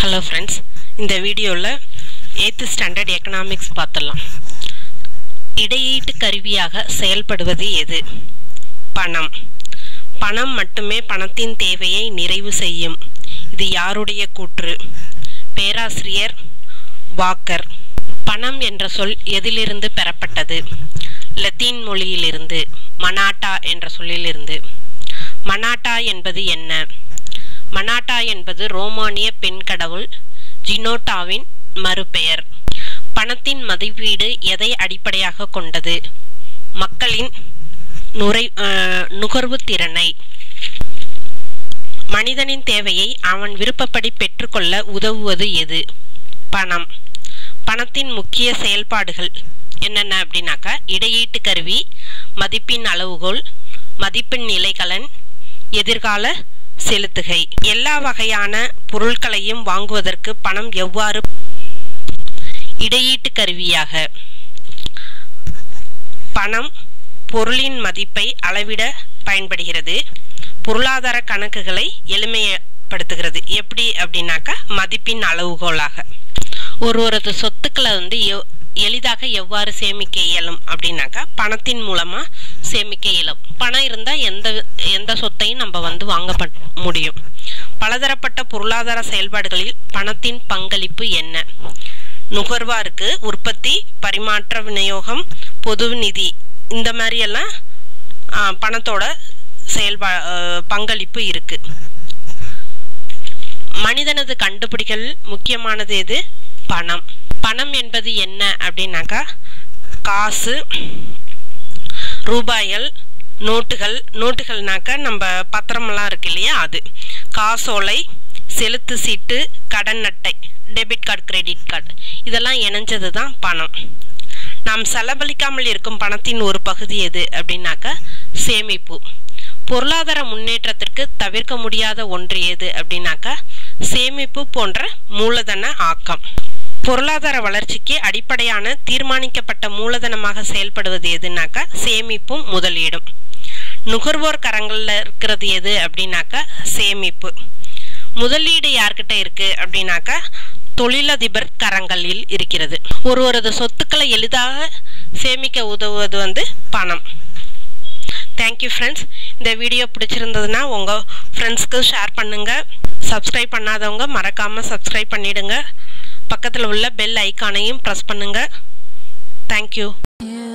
hello friends இந்த வீடியோவில் eighth standard economics பார்த்துடலாம் இடையீட்டு கருவியாக செயல்படுவது எது பணம் பணம் மட்டுமே பணத்தின் தேவையை நிறைவு செய்யும் இது யாருடைய கூற்று பேராசிரியர் வாக்கர் பணம் என்ற சொல் எதிலிருந்து பெறப்பட்டது லத்தீன் மொழியிலிருந்து மனாட்டா என்ற சொல்லிலிருந்து மனாட்டா என்பது என்ன மனாட்டா என்பது ரோமானிய பெண் கடவுள் ஜினோட்டாவின் மறுபெயர் பணத்தின் மதிப்பீடு எதை அடிப்படையாக கொண்டது மக்களின் நுரை அஹ், நுகர்வு திறனை மனிதனின் தேவையை அவன் விருப்பப்படி பெற்றுக்கொள்ள உதவுவது எது பணம் பணத்தின் முக்கிய செயல்பாடுகள் என்னென்ன அப்படின்னாக்கா இடையீட்டு கருவி மதிப்பின் அளவுகோல் மதிப்பின் நிலைகளன் எதிர்கால செலுத்துகை எல்லா வகையான பொருட்களையும் வாங்குவதற்கு பணம் எவ்வாறு இடையீட்டு கருவியாக பணம் பொருளின் மதிப்பை அளவிட பயன்படுகிறது பொருளாதார கணக்குகளை எளிமைப்படுத்துகிறது எப்படி அப்படின்னாக்கா மதிப்பின் அளவுகோலாக ஒருவரது சொத்துக்களை வந்து எவ்- எளிதாக எவ்வாறு சேமிக்க இயலும் அப்படின்னாக்கா பணத்தின் மூலமா சேமிக்க இயலும் பணம் இருந்தால் எந்த எந்த சொத்தையும் நம்ம வந்து வாங்க பட்- முடியும் பலதரப்பட்ட பொருளாதார செயல்பாடுகளில் பணத்தின் பங்களிப்பு என்ன நுகர்வாருக்கு உற்பத்தி பரிமாற்ற விநியோகம் பொது நிதி இந்த மாதிரி எல்லாம் ஆ, பணத்தோட செயல்பா ஆ, பங்களிப்பு இருக்கு மனிதனது கண்டுபிடிகள் முக்கியமானது எது பணம் பணம் என்பது என்ன அப்படின்னாக்கா காசு ரூபாய்கள் நோட்டுகள் நோட்டுகள்னாக்கா நம்ம பத்திரமெல்லாம் இருக்கு இல்லையா அது காசோலை செலுத்து சீட்டு கடன் அட்டை டெபிட் கார்டு கிரெடிட் கார்டு இதெல்லாம் இணைஞ்சது தான் பணம் நாம் செலவழிக்காமல் இருக்கும் பணத்தின் ஒரு பகுதி எது அப்படின்னாக்கா சேமிப்பு பொருளாதார முன்னேற்றத்திற்கு தவிர்க்க முடியாத ஒன்று எது அப்படின்னாக்கா சேமிப்பு போன்ற மூலதன ஆக்கம் பொருளாதார வளர்ச்சிக்கு அடிப்படையான தீர்மானிக்கப்பட்ட மூலதனமாக செயல்படுவது எதுனாக்கா சேமிப்பும் முதலீடும் நுகர்வோர் கரங்கள்ல இருக்கிறது எது அப்படின்னாக்கா சேமிப்பு முதலீடு யார்கிட்ட இருக்கு அப்படின்னாக்கா தொழிலதிபர் கரங்களில் இருக்கிறது ஒருவரது சொத்துக்களை எளிதாக சேமிக்க உதவுவது வந்து பணம் தேங்க்யூ ஃப்ரெண்ட்ஸ் இந்த வீடியோ பிடிச்சிருந்ததுன்னா உங்கள் ஃப்ரெண்ட்ஸ்க்கு ஷேர் பண்ணுங்கள் சப்ஸ்கிரைப் பண்ணாதவங்க மறக்காமல் சப்ஸ்கிரைப் பண்ணிடுங்க பக்கத்தில் உள்ள பெல் ஐக்கானையும் ப்ரெஸ் பண்ணுங்கள் தேங்க்யூ You